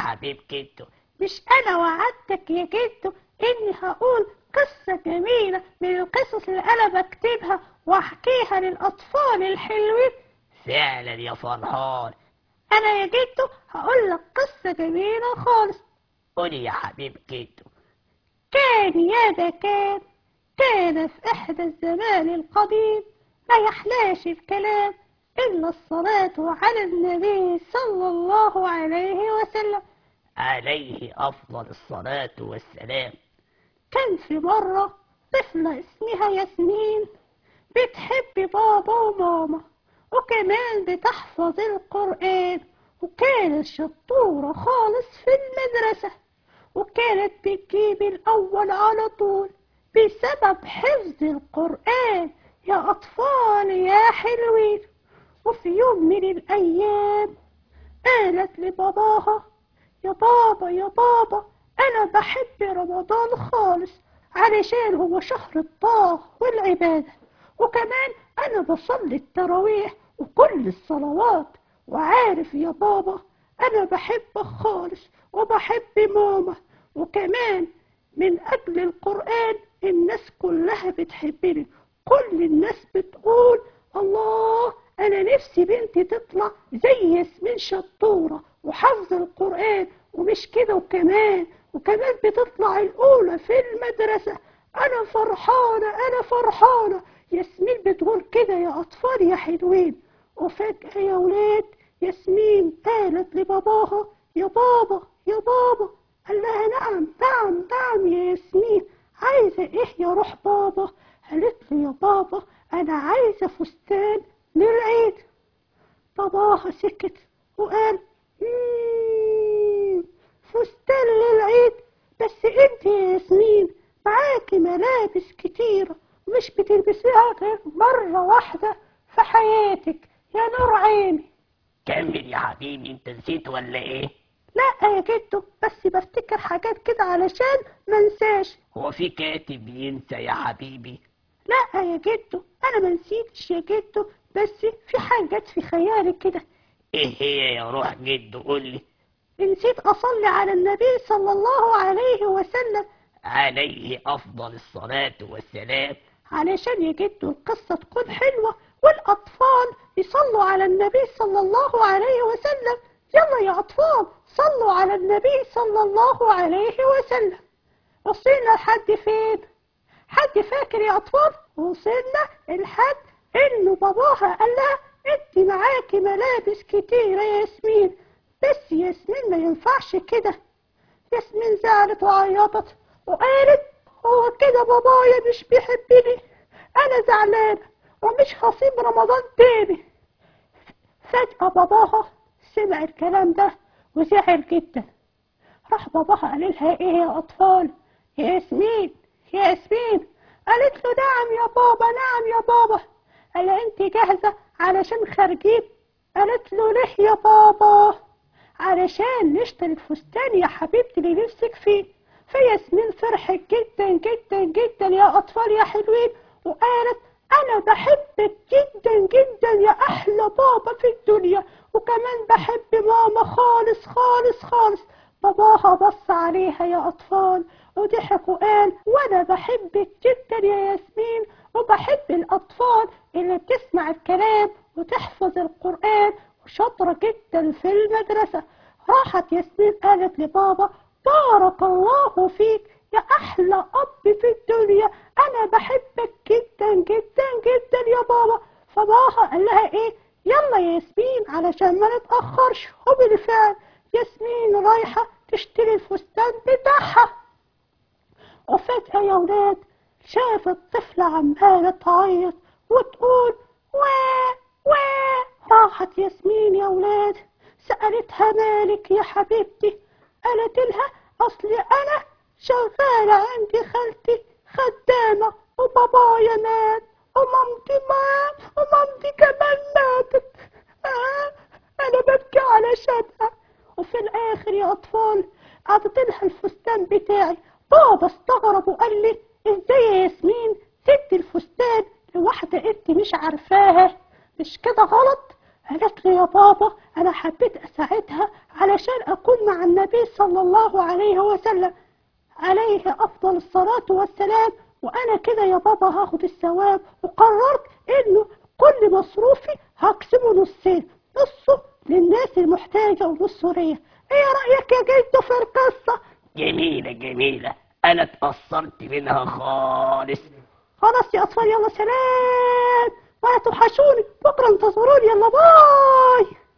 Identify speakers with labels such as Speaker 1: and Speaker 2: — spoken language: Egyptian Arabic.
Speaker 1: حبيب جدو
Speaker 2: مش أنا وعدتك يا جدو إني هقول قصة جميلة من القصص اللي أنا بكتبها وأحكيها للأطفال الحلوين
Speaker 1: فعلا يا فرحان
Speaker 2: أنا يا جدو هقول لك قصة جميلة خالص
Speaker 1: قولي يا حبيب جدو
Speaker 2: كان يا ده كان كان في إحدى الزمان القديم ما يحلاش الكلام إلا الصلاة على النبي صلى الله عليه وسلم
Speaker 1: عليه أفضل الصلاة والسلام
Speaker 2: كان في مرة طفلة اسمها ياسمين بتحب بابا وماما وكمان بتحفظ القرآن وكانت شطورة خالص في المدرسة وكانت بتجيب الأول على طول بسبب حفظ القرآن يا أطفال يا حلوين وفي يوم من الأيام قالت لباباها يا بابا يا بابا أنا بحب رمضان خالص علشان هو شهر الطاعة والعبادة وكمان أنا بصلي التراويح وكل الصلوات وعارف يا بابا أنا بحبك خالص وبحب ماما وكمان من أجل القرآن الناس كلها بتحبني كل الناس بتقول الله أنا نفسي بنتي تطلع زي ياسمين شطورة وحفظ القرآن ومش كده وكمان وكمان بتطلع الأولى في المدرسة أنا فرحانة أنا فرحانة ياسمين بتقول كده يا أطفال يا حلوين وفجأة يا ولاد ياسمين قالت لباباها يا بابا يا بابا قال لها نعم نعم نعم يا ياسمين عايزة إيه يا روح بابا قالت له يا بابا أنا عايزة فستان للعيد باباها سكت وقال "مم، فستان للعيد بس انت يا ياسمين معاكي ملابس كتيرة مش بتلبسيها غير مرة واحدة في حياتك يا نور عيني
Speaker 1: كمل يا حبيبي انت نسيت ولا ايه
Speaker 2: لا يا جدو بس بفتكر حاجات كده علشان منساش
Speaker 1: هو في كاتب ينسى يا حبيبي
Speaker 2: لا يا جدو انا منسيتش يا جدو بس في حاجات في خيالي كده
Speaker 1: ايه هي يا روح جدو قولي
Speaker 2: نسيت اصلي على النبي صلى الله عليه وسلم
Speaker 1: عليه أفضل الصلاة والسلام
Speaker 2: علشان يا جدو القصة تكون حلوة والأطفال يصلوا على النبي صلى الله عليه وسلم يلا يا أطفال صلوا على النبي صلى الله عليه وسلم وصلنا لحد فين؟ حد فاكر يا أطفال؟ وصلنا لحد إنه باباها قال لها أنت معاكي ملابس كتيرة يا ياسمين بس ياسمين ما ينفعش كده ياسمين زعلت وعيطت وقالت هو كده بابايا مش بيحبني انا زعلانه ومش هصيب رمضان تاني فجأة باباها سمع الكلام ده وزعل جدا راح باباها قال لها ايه يا اطفال يا ياسمين يا ياسمين قالت له نعم يا بابا نعم يا بابا قال لها انت جاهزة علشان خارجين قالت له ليه يا بابا علشان نشتري الفستان يا حبيبتي اللي نفسك فيه فياسمين فرحت جدا جدا جدا يا أطفال يا حلوين وقالت أنا بحبك جدا جدا يا أحلى بابا في الدنيا وكمان بحب ماما خالص خالص خالص باباها بص عليها يا أطفال وضحك وقال وأنا بحبك جدا يا ياسمين وبحب الأطفال اللي بتسمع الكلام وتحفظ القرآن وشاطرة جدا في المدرسة راحت ياسمين قالت لبابا بارك الله فيك يا أحلى أب في الدنيا أنا بحبك جدا جدا جدا يا بابا فباباها قال لها إيه يلا يا ياسمين علشان ما نتأخرش وبالفعل ياسمين رايحة تشتري الفستان بتاعها وفجأة يا ولاد شافت طفلة عمالة تعيط وتقول واه واه راحت ياسمين يا ولاد سألتها مالك يا حبيبتي قالت لها أصلي أنا شغالة عند خالتي خدامة وبابايا مات ومامتي مات ومامتي كمان ماتت آه أنا ببكي علشانها وفي الآخر يا أطفال عطت لها الفستان بتاعي بابا استغرب وقال لي ازاي يا ياسمين سبت الفستان لواحدة انت مش عارفاها مش كده غلط قالت لي يا بابا أنا حبيت أساعدها علشان أكون مع النبي صلى الله عليه وسلم عليه أفضل الصلاة والسلام وأنا كده يا بابا هاخد الثواب وقررت إنه كل مصروفي هقسمه نصين نصه للناس المحتاجة ونصه ليا إيه رأيك يا جدو في القصة؟
Speaker 1: جميلة جميلة أنا اتأثرت منها خالص
Speaker 2: خلاص يا أطفال يلا سلام ولا توحشوني بكرة انتظروني يلا باي